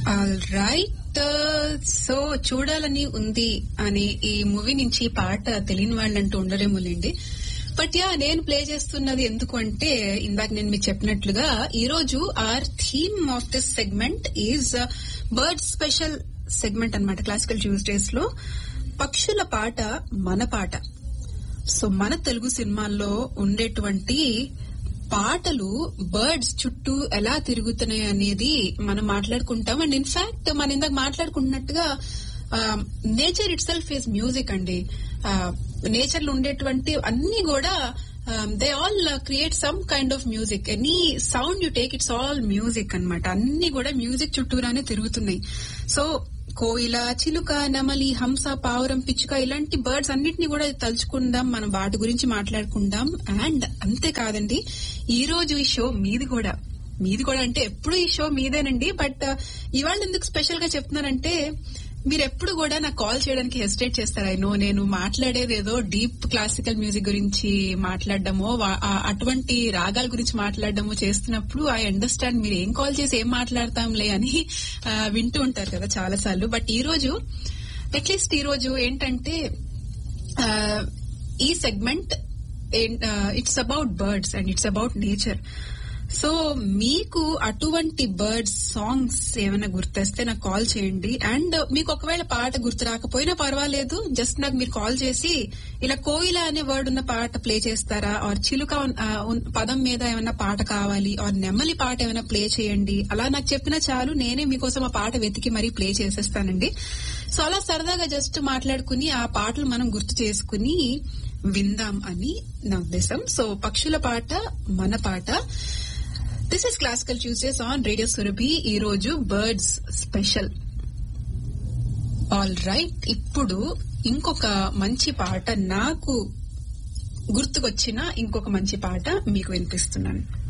all right so చూడాలని ఉంది అనే ఈ మూవీ నుంచి పాట తెలియని వాళ్ళంటూ ఉండరేమోలేండి బట్ యా నేను ప్లే చేస్తున్నది ఎందుకు అంటే ఇందాక నేను మీకు చెప్పినట్లుగా ఈ రోజు our theme of this segment is bird special segment అన్నమాట క్లాసికల్ ట్యూస్డేస్ లో పక్షుల పాట మన పాట సో మన తెలుగు సినిమాల్లో ఉండేటువంటి పాటలు బర్డ్స్ చుట్టూ ఎలా తిరుగుతున్నాయి అనేది మనం మాట్లాడుకుంటాం అండ్ ఇన్ఫాక్ట్ మన ఇందాక మాట్లాడుకున్నట్టుగా nature itself is music అండి నేచర్ లో ఉండేటువంటి అన్ని కూడా they all create some kind of music any sound you take it's all music అన్నమాట అన్ని కూడా మ్యూజిక్ చుట్టూరానే తిరుగుతున్నాయి సో కోయిల చిలుక నెమలి హంస పావురం పిచ్చుక ఇలాంటి బర్డ్స్ అన్నిటిని కూడా తలుచుకుందాం మనం వాటి గురించి మాట్లాడుకుందాం అండ్ అంతేకాదండి ఈ రోజు ఈ షో మీది కూడా మీది కూడా అంటే ఎప్పుడు ఈ షో మీదేనండి బట్ ఇవాళ ఎందుకు స్పెషల్ గా చెప్తున్నానంటే మీరు ఎప్పుడు కూడా నాకు కాల్ చేయడానికి హెసిటేట్ చేస్తారు ఐ నో నేను మాట్లాడేది ఏదో డీప్ క్లాసికల్ మ్యూజిక్ గురించి మాట్లాడడమో వా- ఆ- అటువంటి రాగాల గురించి మాట్లాడడమో చేస్తున్నప్పుడు ఐ అండర్స్టాండ్ మీరు ఏం కాల్ చేసి ఏం మాట్లాడతాంలే అని ఆ, వింటూ ఉంటారు కదా చాలా సార్లు బట్ ఈ రోజు అట్లీస్ట్ ఈ రోజు ఏంటంటే ఆ, ఈ segment it's about birds and it's about nature so మీకు అటువంటి బర్డ్స్ సాంగ్స్ ఏమైనా గుర్తొస్తే నాకు కాల్ చేయండి అండ్ మీకు ఒకవేళ పాట గుర్తు రాకపోయినా పర్వాలేదు జస్ట్ నాకు మీరు కాల్ చేసి ఇలా కోయిల అనే వర్డ్ ఉన్న పాట ప్లే చేస్తారా ఆర్ చిలుక ఉన్- ఆ, ఉన్- పదం మీద ఏమైనా పాట కావాలి ఆర్ నెమ్మలి పాట ఏమైనా ప్లే చేయండి అలా నాకు చెప్పినా చాలు నేనే మీకోసం ఆ పాట వెతికి మరీ ప్లే చేసేస్తానండి సో అలా సరదాగా జస్ట్ మాట్లాడుకుని ఆ పాటలు మనం గుర్తు చేసుకుని విందాం అని నా ఉద్దేశం సో పక్షుల పాట మన పాట this is classical Tuesdays on radio Surabhi ఈ రోజు బర్డ్స్ స్పెషల్ ఆల్ రైట్ ఇప్పుడు ఇంకొక మంచి పాట నాకు గుర్తుకొచ్చిన ఇంకొక మంచి పాట మీకు వినిపిస్తున్నాను